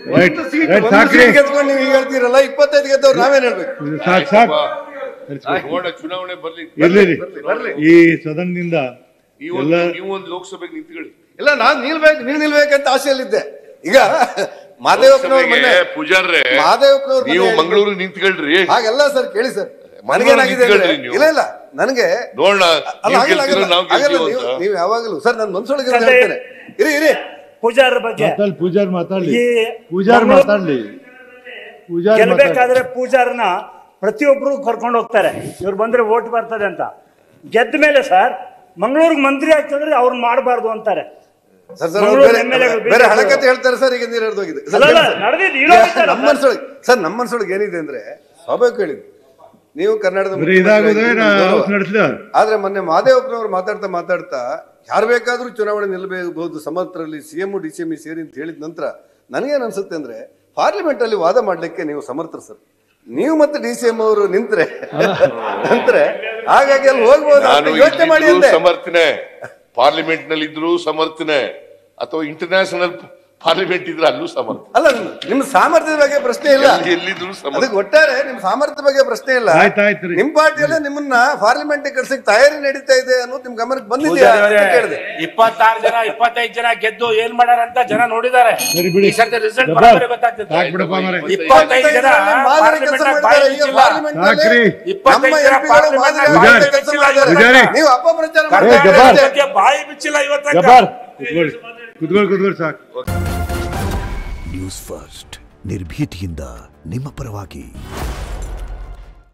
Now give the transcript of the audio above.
Right ಒಂದು seat right ಒಂದು ಸಾಕ್ರಿ ಸೀಟ್ ಗೆದ್ಕೊಂಡು ನೀವು ಈಗ ಹೇಳ್ತೀರಲ್ಲ ಇಪ್ಪತ್ತೈದು ಗೆದ್ದವ್ರು ನಾವೇನ್ ಹೇಳ್ಬೇಕು ಇದು ಸಾಕ್ ಸಾಕ್ ನೋಡ ಚುನಾವಣೆ ಬರ್ಲಿ ಇರ್ಲಿ ರೀ. ಬರ್ಲಿ. ಈ ಸದನದಿಂದ ನೀವೊಂದು ನೀವೊಂದು ಲೋಕಸಭೆಗೆ ನಿಂತ್ಕೊಳ್ಳಿ ಇಲ್ಲ ನಾನ್ ನಿಲ್ಬೇಕು ನೀವು ನಿಲ್ಬೇಕಂತ ಆಸೆಯಲ್ಲಿದ್ದೆ ಈಗ ಮಾದೇವಪ್ಪನವ್ರ ಮೊನ್ನೆ ಲೋಕಸಭೆಗೆ ಪೂಜಾರ್ರೆ ಮಾದೇವಪ್ಪನವ್ರ ಮೊನ್ನೆ ನೀವು ಹೇಳಿದ್ರು. ಮಂಗಳೂರು ನಿಂತ್ಕೊಳ್ರಿ ಹಾಗೆಲ್ಲ ಸರ್ ಕೇಳಿ ಸರ್ ಮಂಗಳೂರು ನನಗೇನಾಗಿದೆ ಅಂದ್ರೆ ನಿಂತ್ಕೊಳ್ರಿ ನೀವು. ಇಲ್ಲ ಇಲ್ಲ ನನಗೆ ನೋಡೋಣ ಅಲ್ಲ ನೀವು ಆಗಲ್ಲ ಗೆಲ್ತೀರೋ ಆಗಲ್ಲ ನಾವು ಆಗಲ್ಲ ಗೆಲ್ತೀವೋ ನೀವು ಅಂತ ನೀವು ಯಾವಾಗಲೂ ಸರ್ ನನ್ನ ಮನ್ಸೊಳಗೆ ಸರ್, ಹೇಳ್ತೇನೆ ಇರಿ ಇರಿ ಪೂಜಾರ ಬಗ್ಗೆ ಮಾತಾಡ್ಲಿ ಪೂಜಾರ್ ಮಾತಾಡ್ಲಿ ಈ ಪೂಜಾರ್ ಮಂಗಳೂರು- ಮಾತಾಡ್ಲಿ ಪೂಜಾರ್ ಮಾತಾಡ್ಲಿ ಗೆಲ್ಬೇಕಾದ್ರೆ ಪೂಜಾರನ ಪ್ರತಿಯೊಬ್ರು ಕರ್ಕೊಂಡು ಹೋಗ್ತಾರೆ ಇವ್ರು ಬಂದ್ರೆ ಓಟ್ ಬರ್ತದೆ ಅಂತ ಗೆದ್ದ ಮೇಲೆ ಸರ್ ಮಂಗಳೂರಿಗೆ ಮಂತ್ರಿ ಆಗ್ತಂದ್ರೆ ಅವ್ರನ್ನ ಮಾಡಬಾರ್ದು ಅಂತಾರೆ ಸರ್ ಸರ್ ಅವ್ರು ಮಂಗಳೂರು ಬೇರೆ MLA ಗಳು ಬೇರೆ BJP ಹಳಕತೆ ಹೇಳ್ತಾರೆ ಸರ್ ಈಗ ನೀರು ಹಿಡಿದೋಗಿದೆ ಅಲ್ಲ, ಅಲ್ಲ, ನಡೆದಿದ್ದು ಇರೋ ವಿಚಾರ ನಮ್ಮ ಮನ್ಸೊಳಗೆ ಸರ್ ನಮ್ಮ ಮನ್ಸೊಳಗೆ ಏನಿದೆ ಅಂದ್ರೆ ಸ್ವಾಭಾವಿಕ ಹೇಳಿದ್ದು ನೀವು ಕರ್ನಾಟಕದ ಬರೀ ಮುಖ್ಯಮಂತ್ರಿ ಇದಾಗೋದೇ ಆಗಿದ್ದು ನಾ ನಮ್ಗೆ ಗೌರವ. ನಡೆಸಿದ ಆದ್ರೆ ಮೊನ್ನೆ ಮಾದೇವಪ್ಪನವರು ಮಾತಾಡ್ತಾ ಮಾತಾಡ್ತಾ ಯಾರು ಬೇಕಾದ್ರೂ ಚುನಾವಣೆ ನಿಲ್ಲಬಹುದು ಸಮರ್ಥರಲ್ಲಿ ಸಿಎಂ ಡಿ ಸಿ ಎಂ ಸೇರಿ ಅಂತ ಹೇಳಿದ ನಂತರ ನನಗೇನ್ ಅನ್ಸುತ್ತೆ ಅಂದ್ರೆ ಪಾರ್ಲಿಮೆಂಟ್ ಅಲ್ಲಿ ವಾದ ಮಾಡ್ಲಿಕ್ಕೆ ನೀವು ಸಮರ್ಥರು ಸರ್ ನೀವು ಮತ್ತೆ ಡಿ ಸಿ ಎಂ ಅವರು ನಿಂತ್ರೆ ನಂತರ ಹಾಗಾಗಿ ಅಲ್ಲಿ ಹೋಗ್ಬೋದು ನಾನು ಅಂತ ಯೋಚನೆ ಮಾಡಿ ಇಲ್ಲಿದ್ರು ಅಂದೆ ಸಮರ್ಥನೆ ಪಾರ್ಲಿಮೆಂಟ್ ನಲ್ಲಿ ಇದ್ರು ಸಮರ್ಥನೆ ಅಥವಾ ಇಂಟರ್ನ್ಯಾಷನಲ್ ಪಾರ್ಲಿಮೆಂಟ್ ಇದ್ರೆ ಅಲ್ಲೂ ಸಮರ್ಥ ಅಲ್ಲ ನಿಮ್ ಸಾಮರ್ಥ್ಯದ ಬಗ್ಗೆ ಪ್ರಶ್ನೆ ಇಲ್ಲ ಎಲ್ಲಿ- ಎಲ್ಲಿದ್ರು ಸಮರ್ಥ ಅದಕ್ಕೆ ಒಟ್ಟಾರೆ ನಿಮ್ ಸಾಮರ್ಥ್ಯ ಬಗ್ಗೆ ಪ್ರಶ್ನೆ ಇಲ್ಲ ಆಯ್ತ್ ಆಯ್ತ್ ರೀ. ನಿಮ್ ಪಾರ್ಟಿಯಲ್ಲೇ ನಿಮ್ಮನ್ನ ಪಾರ್ಲಿಮೆಂಟ್ ಕಳ್ಸಕ್ ತಯಾರಿ ನಡೀತಾ ಇದೆ ಅನ್ನೋದು ನಿಮ್ ಗಮನಕ್ಕೆ ಬಂದಿದೆಯಾ ಅಂತ ಕೇಳಿದೆ ಇಪ್ಪತ್ತಾರು ಜನ ಇಪ್ಪತ್ತೈದು ಜನ ಗೆದ್ದು ಏನ್ ಮಾಡ್ಯಾರ ಅಂತ ಜನ ನೋಡಿದ್ದಾರೆ ಸರಿ ಬಿಡಿ ಈ ಸರ್ತಿ ರಿಸಲ್ಟ್ ಜಬ್ಬಾರ್, ಬರೋಬ್ಬರಿ ಗೊತ್ತಾಗ್ತದೆ ಸಾಕ್ ಬಿಡಪ್ಪ ಮಾರ್ರೆ. ಇಪ್ಪತ್ತೈದು ಜನ ಮಾದರಿ ಕೆಲಸ ಪಾರ್ಲಿಮೆಂಟ್ ಮಾಡಿದ್ದಾರೆ ಬಾಯಿ ಈಗ ಮುಚ್ಚಿಲ್ಲ. ಪಾರ್ಲಿಮೆಂಟ್ ಸಾಕ್ರಿ. ಇಪ್ಪತ್ತೈದು ಜನ ನಮ್ಮ ಪಾರ್ಲಿಮೆಂಟ್ ಮಾದರಿ ಬಾಯಿ ಕೆಲಸ ಮುಚ್ಚಿಲ್ಲ ಮಾಡಿದ್ದಾರೆ. ಪೂಜಾರಿ. ನೀವು ಅಪಪ್ರಚಾರ ಏ, ಮಾಡ್ತಾ ಜಬ್ಬಾರ್. ಇದ್ದೀರಿ. ಬಗ್ಗೆ ಬಾಯಿ ಬಿಚ್ಚಿಲ್ಲ ಇವತ್ತ ಜಬ್ಬಾರ್ ಕುತ್ಕೊಳ್ಳಿ ಕುತ್ಕೊಳ್ಳಿ ಕುತ್ಕೊಳ್ಳಿ ಸಾಕು ನ್ಯೂಸ್ ಫಸ್ಟ್ ನಿರ್ಭೀತಿಯಿಂದ ನಿಮ್ಮ ಪರವಾಗಿ